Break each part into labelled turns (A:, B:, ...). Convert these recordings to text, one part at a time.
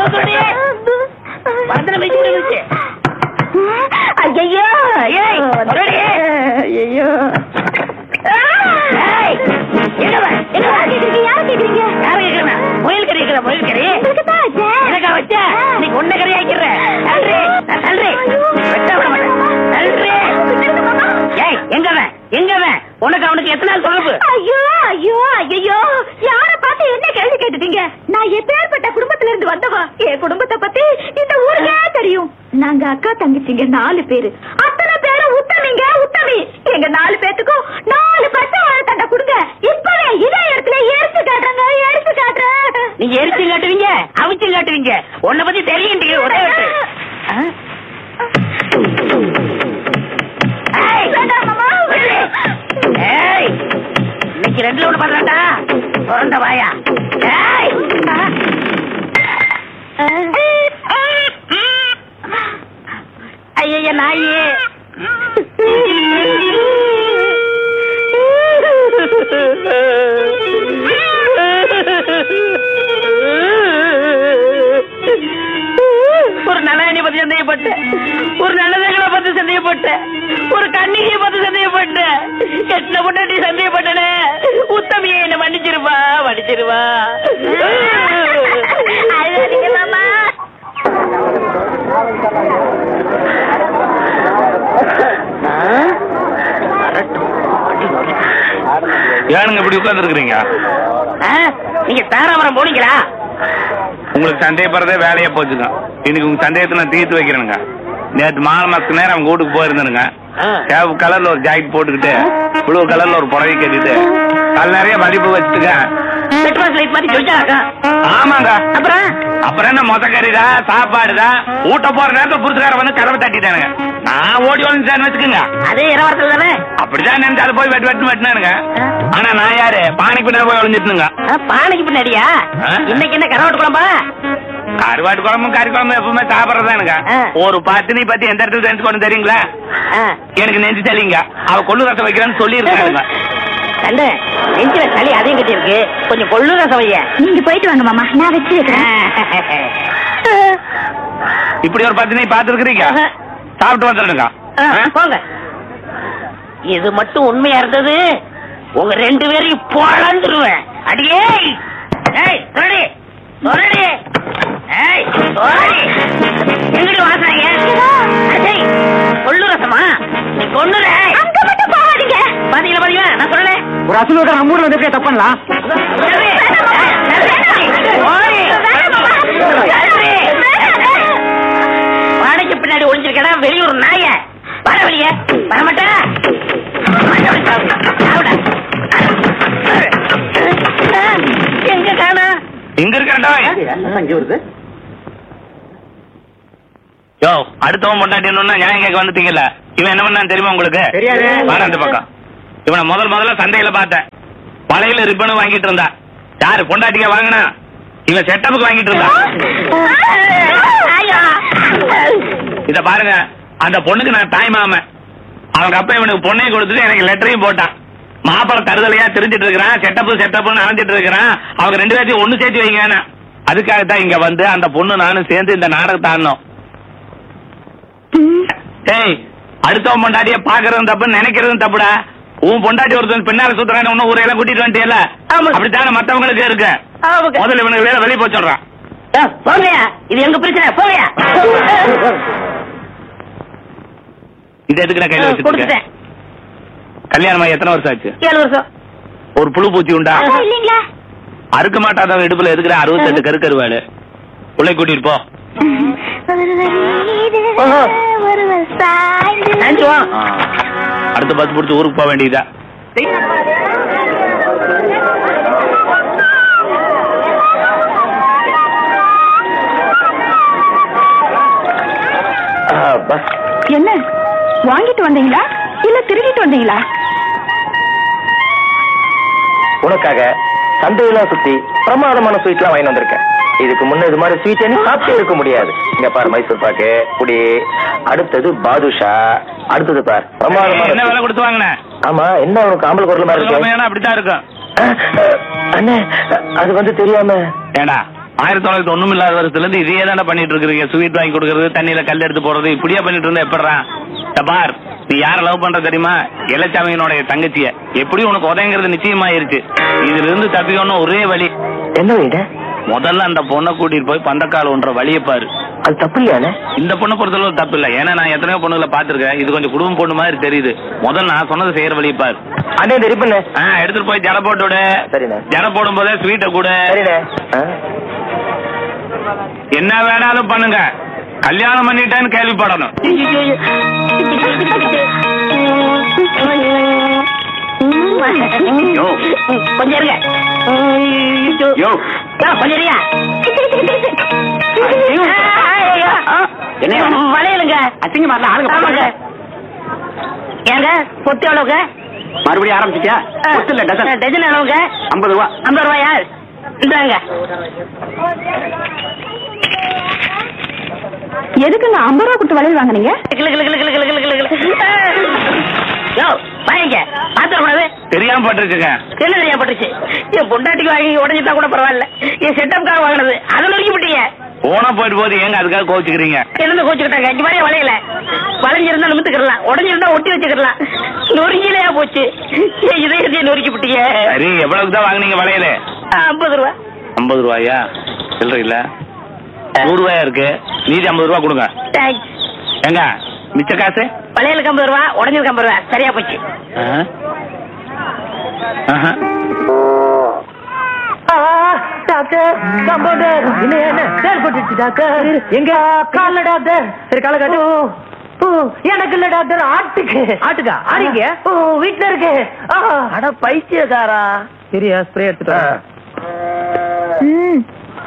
A: சொல்லி மரத்துல மிதிச்சு விடு மிதிச்சு
B: ஐயோ
A: ஏய், மறுபடி.
B: ஐயோ
A: ஏய், எங்க வா, எங்க வா?
B: யார் கேக்குறீங்க யார் கேக்குறீங்க
A: யாரை கேக்குறேன்? முயல் கறி கேக்குறேன், முயல் கறி.
B: உங்களுக்கு தான் ஆச்சே.
A: எனக்கா வச்ச? இன்னைக்கு உன்னை கறி ஆக்கிடுறேன். தள்ளுறி, நான் தள்ளுறேன். வெட்ட விட மாட்டேன். தள்ளுறி.
B: விட்டுருங்க மாமா.
A: ஏய், எங்க அவன்? எங்க அவன்? உனக்கு அவனுக்கு எத்தனை நாள் தொடர்பு
B: ஐயோ ஐயோ ஐயோ யார பார்த்து என்ன கேள்வி கேட்டுட்டீங்க நான் எப்பேற்பட்ட குடும்பத்துல இருந்து வந்தவா என் குடும்பத்தை பத்தி இந்த ஊருக்கே தெரியும் நாங்க அக்கா தங்கச்சிங்க நாலு பேரு அத்தனை பேரும் உத்தமிங்க உத்தமி எங்க நாலு பேத்துக்கும் நாலு பச்சை வாழைத்தண்டை கொடுங்க இப்பவே இதே இடத்துல எடுத்து காட்டுறேங்க எடுத்து காட்டுறேன்
A: நீங்க எரிச்சு காட்டுவீங்க அவிச்சு காட்டுவீங்க உன்னை பத்தி தெரியும் ஒரே வெட்டு ஆ? ஏய்,
B: வேண்டாம் மாமா.
A: ஏய், இன்னைக்கு ரெண்டுல ஒண்ணு பாத்துறாண்டா பிறந்த வாயா ஏய் ஐய நாயே ஒரு நல்ல பத்தி சந்தேகப்பட்டேன் ஒரு நல்லதங்களை பத்தி சந்தேகப்பட்டேன் ஒரு கண்ணிகையை பத்தி சந்தேகப்பட்டேன் எத்தனை பொண்டாட்டி சந்தேகப்பட்டனே உத்தமியை என்ன மன்னிச்சிருவா மன்னிச்சிருவா
B: அழுகாதீங்க மாமா
C: ஏனுங்க இப்படி உட்கார்ந்துருக்கிறீங்க
A: ஆ? நீங்க தாராபுரம் போனீங்களா
C: உங்களுக்கு சந்தேகப்படுறதே வேலையா போச்சுங்க இன்னைக்கு உங்க சந்தேகத்தை நான் தீர்த்து வைக்கிறேனுங்க நேற்று மாலை மாசத்துக்கு நேரம் அவங்க வீட்டுக்கு போயிருந்தேனுங்க சேவ் கலர்ல ஒரு ஜாக்கெட் போட்டுக்கிட்டு ப்ளூ கலர்ல ஒரு புடவை கட்டிட்டு கல் நிறைய மதிப்பு வச்சுட்டுங்க
A: பெட்ரோல் லைட் மாதிரி சொல்லிட்டாக்கா
C: ஆமாங்க
A: அப்புறம்
C: அப்புறம் என்ன மொத்த கறிதா சாப்பாடுதா ஊட்ட போற நேரத்துல புருஷக்கார வந்து கதவை தட்டிட்டானுங்க நான் ஓடி வந்து வச்சுக்கோங்க
A: அதே இரவாரத்தில் தானே
C: அப்படிதான் நினைச்சு அதை போய் வெட்டு வெட்டு வெட்டினானுங்க ஆனா நான் யாரு பானைக்கு பின்னாடி போய் ஒளிஞ்சிட்டுங்க
A: ஆ, பானைக்கு பின்னாடியா
C: ஆ?
A: இன்னைக்கு என்ன கரவாட்டு குழம்பா
C: கருவாட்டு குழம்பும் கறி குழம்பும் எப்பவுமே சாப்பிடறதானுங்க
A: ஆ.
C: ஒரு பத்தினி பத்தி எந்த இடத்துல தெரிஞ்சு கொண்டு தெரியுங்களா
A: ஆ,
C: எனக்கு நெஞ்சு சளிங்க அவ கொள்ளு ரசம் வைக்கிறேன்னு சொல்லி இருக்காங்க
A: கண்டு நெஞ்சில சளி அதையும் கட்டி இருக்கு கொஞ்சம் கொள்ளு ரசம் வைய
B: நீங்க போயிட்டு வாங்க மாமா நான் வச்சு வைக்கிறேன்
C: இப்படி ஒரு பத்தினி பாத்துருக்கீங்க
A: ஆஹா.
C: சாப்பிட்டு வந்துடுங்க
A: ஆ, போங்க இது மட்டும் உண்மையா இருந்தது உங்க ரெண்டு பேரையும் பொழந்துருவேன் அடியே ஏய் சொல்லி சொல்லி ஏய் சொல்லி எங்கிட்டு வாசுறாங்க அடேய் கொள்ளு ரசமா நீ கொள்ளுற
B: அங்க மட்டும் போகாதீங்க
A: பாத்தீங்களா பாத்தீங்களா நான் சொல்லல
D: ஒரு அசல் விட நம்ம ஊர்ல வந்து எப்படி தப்பண்ணலாம்
A: வாடகைக்கு பின்னாடி ஒளிஞ்சிருக்கடா வெளியூர் நாய வர வெளிய வரமாட்டா எங்க காணா
C: இங்க இருக்கா யோ அடுத்தவன் பொண்டாட்டினா நியாயம் கேட்க வந்துட்டீங்கல்ல இவன் என்ன பண்ணான்னு தெரியுமா உங்களுக்கு
D: தெரியாது.
C: வாடா அந்த பக்கம் இவனை முதல் முதல்ல சந்தையில பார்த்தேன் வளையல ரிப்பனும் வாங்கிட்டு இருந்தா யாரு பொண்டாட்டிக்க வாங்கினா இவன் செட்டப்புக்கு வாங்கிட்டு இருந்தா இத பாருங்க அந்த பொண்ணுக்கு நான் தாய் மாமன் அவங்க அப்பா இவனுக்கு பொண்ணையும் கொடுத்துட்டு எனக்கு லெட்டரையும் போட்டான் மாப்பிள தருதலையா தெரிஞ்சிட்டு இருக்கிறான் செட்டப்பு செட்டப்னு அலைஞ்சிட்டு இருக்கிறான் அவங்க ரெண்டு பேர்த்தையும் ஒண்ணு சேர்த்து வைங்க அதுக்காக தான் இங்க வந்து அந்த பொண்ணு நானும் சேர்ந்து இந்த நாடகத்தை ஆடணும் டேய் அடுத்தவன் பொண்டாட்டிய பாக்குறதும் தப்பு நினைக்கிறதும் தப்புடா உன் பொண்டாட்டி ஒருத்தன் பின்னால சுத்துறான்னு ஒன்னும் ஊரையெல்லாம் கூட்டிட்டு வந்துட்டியல்ல
A: ஆமா.
C: அப்படித்தானே மத்தவங்களுக்கு இருக்கு
A: ஆமாங்க.
C: முதல்ல இவனுக்கு வேலை வெளியே போய் சொல்றான்
A: போங்கயா இது எங்க பிரச்சனை போங்கயா
C: இது எதுக்கு நான் கையில வச்சுட்டு
A: கொடுத்துட்டேன்
C: கல்யாணமா எத்தனை வருஷம் ஆச்சு
A: ஏழு வருஷம்
C: ஒரு புழு பூச்சி உண்டா
B: இல்லீங்களா
C: அறுக்க மாட்டாதவன் இடுப்புல இருக்கிற அறுபத்தெட்டு கருக்கருவாடு உள்ளே கூட்டிட்டு போ
A: ஓஹோ.
B: ஒருவர் சாய்ந்து
A: தேங்க்ஸ் வா
C: ஆ. அடுத்த பஸ் பிடிச்சி ஊருக்கு போக வேண்டியதா
B: என்ன வாங்கிட்டு வந்தீங்களா இல்ல திருடிட்டு வந்தீங்களா
D: உனக்காக சந்தையெல்லாம் சுத்தி பிரமாதமான ஸ்வீட்லாம் வாங்கி வந்திருக்கேன் இதுக்கு முன்ன இது மாதிரி ஸ்வீட் நீ சாப்பிட்டே இருக்க முடியாது இங்க பாரு மைசூர் பாக்கு புடி அடுத்தது பாதுஷா அடுத்தது பார் பிரமாதமான
C: என்ன விலை
D: sweet.
C: கொடுத்து வாங்கின
D: ஆமா என்ன உனக்கு ஆம்பளை குரல் மாதிரி இருக்கு
C: அப்படித்தான் இருக்கும்
D: அஹ், அஹ், அண்ணே அது வந்து தெரியாம
C: ஏடா ஆயிரத்தி தொள்ளாயிரத்தி ஒண்ணும் இல்லாத வருஷத்துல இருந்து இதையே தானே பண்ணிட்டு இருக்கிறீங்க ஸ்வீட் வாங்கி கொடுக்கறது தண்ணியில கல் எடுத்து போடுறது இப்படியே பண்ணிட்டு இருந்தா எப்படா இந்த பார் நீ யார லவ் பண்ற தெரியுமா இளச்சாமியனுடைய தங்கச்சிய எப்படியும் உனக்கு உதயங்கிறது நிச்சயமாயிருச்சு இதுல இருந்து தப்பிக்கணும் ஒரே வழி
D: என்ன வீடு
C: முதல்ல அந்த பொண்ணை கூட்டிட்டு போய் பந்தக்கால் ஒன்ற வழியை பாரு
D: அது தப்பு இல்லையானே
C: இந்த பொண்ணை பொறுத்தளவு தப்பு இல்ல ஏன்னா நான் எத்தனையோ பொண்ணுகளை பாத்திருக்கேன் இது கொஞ்சம் குடும்பம் பொண்ணு மாதிரி தெரியுது முதல்ல நான் சொன்னதை செய்யற வழியை பாரு
D: அண்ணே இந்த ரிப்பண்ணு
C: ஆ, எடுத்துட்டு போய் ஜட போட்டு விடு
D: சரிண்ணே.
C: ஜட போடும் போதே ஸ்வீட்டை கூட
D: சரிண்ணே ஆ?
C: என்ன வேணாலும் பண்ணுங்க கல்யாணம் பண்ணிட்டேன்னு கேள்விப்படணும் யோ.
A: கொஞ்சம் இருங்க
C: யோ.
A: யோ, கொஞ்சம் இருங்க ஐயோ.
C: என்னையா?
A: வளையலுங்க
C: அசிங்கமா இருந்தா ஆளுங்க
A: ஆமாங்க ஏங்க பொத்து எவ்வளவுங்க
C: மறுபடியும் ஆரம்பிச்சிட்டியா ஒத்து இல்ல டசன்
A: டஜன் எவ்வளவுங்க
C: ஐம்பது ரூபா
A: ஐம்பது ரூபாயா இந்தாங்க
B: எதுக்குங்க ஐம்பது ரூபா கொடுத்து வளையல் வாங்குனீங்க
A: கிளு கிளு கிளு கிளு கிளு கிளு கிளு கிளு. யோ வாங்க பாத்திரக்கூடாது
C: தெரியாம பட்டிருக்குங்க
A: என்ன தெரியா பட்டுச்சு என் பொண்டாட்டிக்கு வாங்கி உடஞ்சிட்டா கூட பரவாயில்ல என் செட்டப்காக வாங்கினது அதில் நொறுக்கி விட்டீங்க
C: போனா போயிட்டு போது ஏங்க அதுக்காக கோச்சுக்கிறீங்க
A: இருந்து கோச்சுக்கிட்டாங்க இங்க மாதிரி வளையல வளைஞ்சிருந்தா நிமித்துக்கிடலாம் உடஞ்சிருந்தா ஒட்டி வச்சுக்கிடலாம் நொறுங்கிலையா போச்சு என் இதயத்தையே நொறுக்கி விட்டீங்க
C: சரி எவ்வளவுக்கு தான் வாங்குனீங்க வளையல
A: ஐம்பது ரூபா
C: ஐம்பது ரூபாயா சில்லற இல்ல நூறு ரூபாயா இருக்கு மீதி ஐம்பது ரூபா கொடுங்க
A: தேங்க்ஸ்
C: ஏங்க மிச்ச காசு
A: வளையலுக்கு ஐம்பது ரூபா உடஞ்சிருக்கு ஐம்பது ரூபா சரியா போச்சு
C: ஆஹா. ஆஹா.
D: டாக்டர் கம்பவுண்டர் என்ன என்ன சேர் போட்டுச்சு டாக்டர் எங்க கால்ல டாக்டர் சரி கால காட்டு ஓ எனக்கு இல்ல டாக்டர் ஆட்டுக்கு ஆட்டுக்கா ஆடிங்க ஓ வீட்ல இருக்கு அட பைத்தியக்காரா சரியா ஸ்ப்ரே எடுத்துட்டு
B: ம்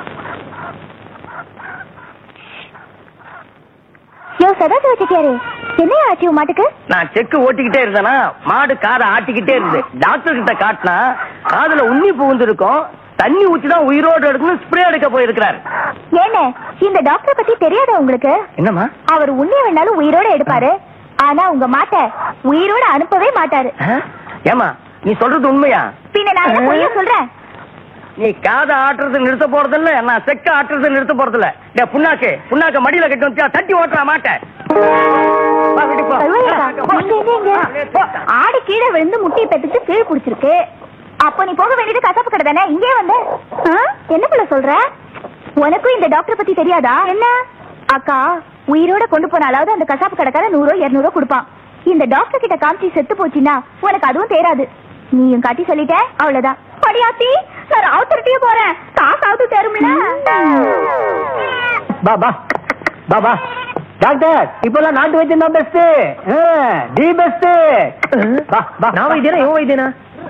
B: யோ சதாசிவ செட்டியாரு என்ன ஆச்சு உன் மாட்டுக்கு
D: நான் செக்கு ஓட்டிக்கிட்டே இருந்தேனா மாடு காதை ஆட்டிக்கிட்டே இருந்து டாக்டர் கிட்ட காட்டினா காதுல உண்ணி புகுந்திருக்கும் தண்ணி ஊத்தி தான் உயிரோடு எடுக்கணும் ஸ்ப்ரே எடுக்க போயிருக்கிறாரு
B: ஏன்னு இந்த டாக்டரை பத்தி தெரியாதா உங்களுக்கு
D: என்னம்மா
B: அவர் உண்மையை வேணாலும் உயிரோட எடுப்பாரு ஆனா உங்க மாட்டை உயிரோட அனுப்பவே மாட்டாரு
D: ஏமா நீ சொல்றது உண்மையா
B: பின்ன நான் என்ன பொய்யா சொல்றேன்
D: நீ காதை ஆட்டுறது நிறுத்த போறதில்ல நான் செக்க ஆட்டுறது நிறுத்த போறதில்ல டே புண்ணாக்கு புண்ணாக்க மடியில கட்டி வச்சா தட்டி ஓட்டுற மாட்டேன் வா, வீட்டுக்கு போ.
B: கருவாயக்கா, இங்க எங்க, எங்க? ஆடு கீழே விழுந்து முட்டியை பெத்துட்டு கீழே குடிச்சிருக்கு அப்போ நீ போக வேண்டியது கசப்பு கடை தானே இங்கே வந்த ஆ? என்ன புள்ள சொல்ற உனக்கும் இந்த டாக்டர் பத்தி தெரியாதா என்ன அக்கா உயிரோட கொண்டு போனாலாவது அந்த கசாப்பு கடைக்கார நூறோ இருநூறோ கொடுப்பான் இந்த டாக்டர் கிட்ட காமிச்சு செத்து போச்சுன்னா உனக்கு அதுவும் தேராது நீயும் காட்டி சொல்லிட்ட அவ்வளவுதான் படியாத்தி நான் ராவுத்தரட்டியே போறேன் காசாவது தரும்ல
D: பா பா பா பா டாக்டர் இப்பெல்லாம் நாட்டு வைத்தியம் தான் பெஸ்ட் தி பெஸ்ட் பா பா நான் வைத்தியனா இவன் வைத்தியனா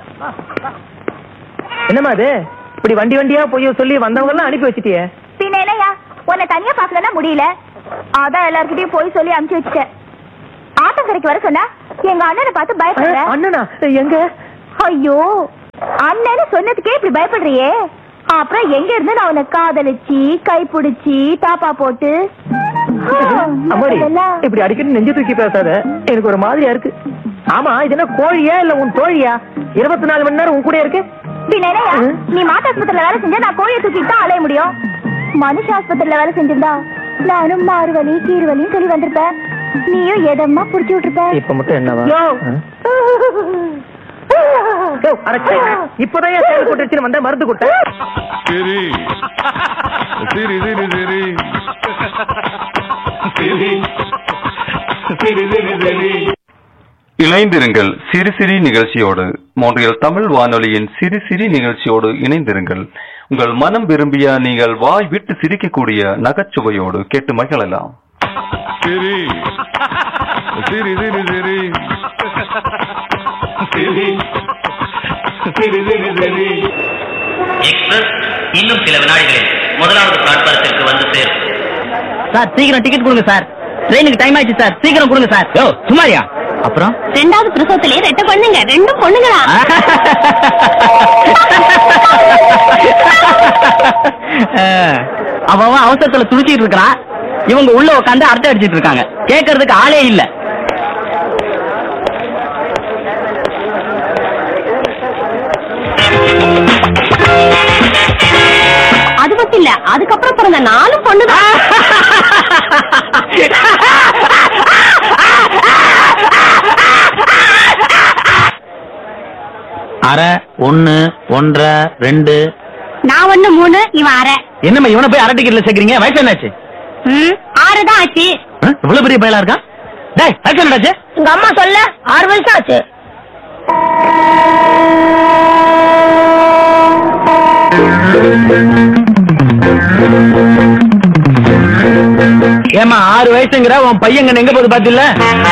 D: என்னம்மா அது இப்படி வண்டி வண்டியா போய் சொல்லி வந்தவங்க எல்லாம் அனுப்பி வச்சிட்டியே
B: பின்ன என்னையா உன்னை தனியா பாக்கலன்னா முடியல அதான் எல்லார்கிட்டயும் போய் சொல்லி அனுப்பிச்சு வச்சுட்டேன் ஆட்டங்கரைக்கு வர சொன்னா எங்க அண்ணனை பார்த்து பயப்படுற
D: அண்ணனா எங்க
B: ஐயோ அண்ணன்னு சொன்னதுக்கே இப்படி பயப்படுறியே அப்புறம் எங்க இருந்து நான் உன்னை காதலிச்சு கைப்பிடிச்சு தாப்பா போட்டு
D: அம்மாடி
B: அதெல்லாம்
D: இப்படி அடிக்கடி நெஞ்சு தூக்கி பேசாத எனக்கு ஒரு மாதிரியா இருக்கு ஆமா இது என்ன கோழியா இல்ல உன் தோழியா இருபத்தி நாலு மணி நேரம் உன் கூட இருக்கு
B: பின்ன என்னய்யா? நீ மாட்டாஸ்பத்திரியில வேலை செஞ்சா நான் கோழியை தூக்கிட்டு தான் அலைய முடியும் மனுஷ ஆஸ்பத்திரியில வேலை செஞ்சிருந்தா நானும் மாறு வலி கீறு வலின்னு சொல்லி வந்திருப்பேன் நீயும் எதமா புடிச்சு விட்டுருப்ப
D: இப்ப மட்டும் என்னவா
B: யோ.
D: இப்பதான் ஏன் செயல் கொட்டுச்சுன்னு வந்த மருந்து கொடுத்தேன்
E: சரி சரி சரி சரி சரி சரி சரி சரி இணைந்திருங்கள் சிறு சிறு நிகழ்ச்சியோடு மோன்றியல் தமிழ் வானொலியின் சிறு சிறு நிகழ்ச்சியோடு இணைந்திருங்கள் உங்கள் மனம் விரும்பிய நீங்கள் வாய் விட்டு சிரிக்கக்கூடிய நகைச்சுவையோடு கேட்டு மகிழலாம் சரி சரி சரி சரி சரி சரி சரி சரி
F: எக்ஸ்பிரஸ் இன்னும் சில வினாடிகளில் முதலாவது பிளாட்பாரத்திற்கு வந்து சேரும்
A: சார் சீக்கிரம் டிக்கெட் கொடுங்க சார் ட்ரெயினுக்கு டைம் ஆயிடுச்சு சார் சீக்கிரம் கொடுங்க சார் யோ சுமாரியா அப்புறம்
B: ரெண்டாவது பிரசவத்திலே ரெட்ட பொண்ணுங்க ரெண்டும் பொண்ணுங்களா
A: அவன் அவன் அவசரத்துல துடிச்சிட்டு இருக்கான் இவங்க உள்ள உட்காந்து அரட்டை அடிச்சிட்டு இருக்காங்க கேட்கறதுக்கு ஆளே இல்ல
B: அதுவா வயசு இல்ல அதுக்கப்புறம் பிறந்த நாலும் பொண்ணுதான்
G: அரை ஒன்னு ஒன்றரை ரெண்டு
B: நான் ஒண்ணு மூணு இவன் அரை
G: என்னம்மா இவனை போய் அரை டிக்கெட்ல சேர்க்கறீங்க வயசு என்னாச்சு
B: ம், ஆறு தான் ஆச்சு
G: ஆ? இவ்வளவு பெரிய பயலா இருக்கான் டேய் வயசு என்னடாச்சு
B: உங்க அம்மா சொல்ல ஆறு வயசு ஆச்சு
G: ஏமா ஆறு வயசுங்கிற உன் பையன் எங்க போகுது பாத்தில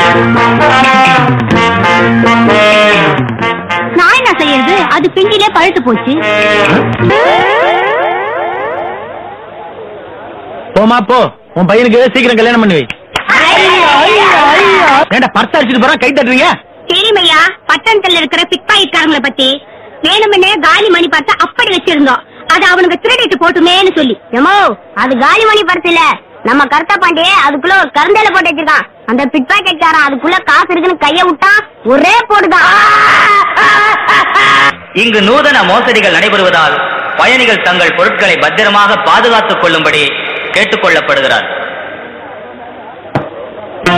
B: நான் என்ன செய்யறது அது பிஞ்சிலே பழுத்து போச்சு
G: போமா போ உன் பையனுக்கு சீக்கிரம் கல்யாணம் பண்ணி வை ஏண்டா பர்ஸ் அடிச்சுட்டு போறான் கை தட்டுறீங்க
B: தெரியுமையா பட்டணத்துல இருக்கிற பிக்பாயிட்காரங்களை பத்தி வேணுமென்னே காலி மணி பார்த்தா அப்படி வச்சிருந்தோம் அது அவனுக்கு திருடிட்டு போட்டுமேன்னு சொல்லி எமோ அது காலி மணி பர்ஸ் இல்ல நம்ம கருத்த பாண்டியே அதுக்குள்ள ஒரு கருந்தையில போட்டு வச்சிருக்கான் அந்த பிட் பாக்கெட்காரன் அதுக்குள்ள காசு இருக்குன்னு கைய விட்டா ஒரே போடுதான்
F: இங்கு நூதன மோசடிகள் நடைபெறுவதால் பயணிகள் தங்கள் பொருட்களை பத்திரமாக பாதுகாத்துக் கொள்ளும்படி கேட்டுக்கொள்ளப்படுகிறார்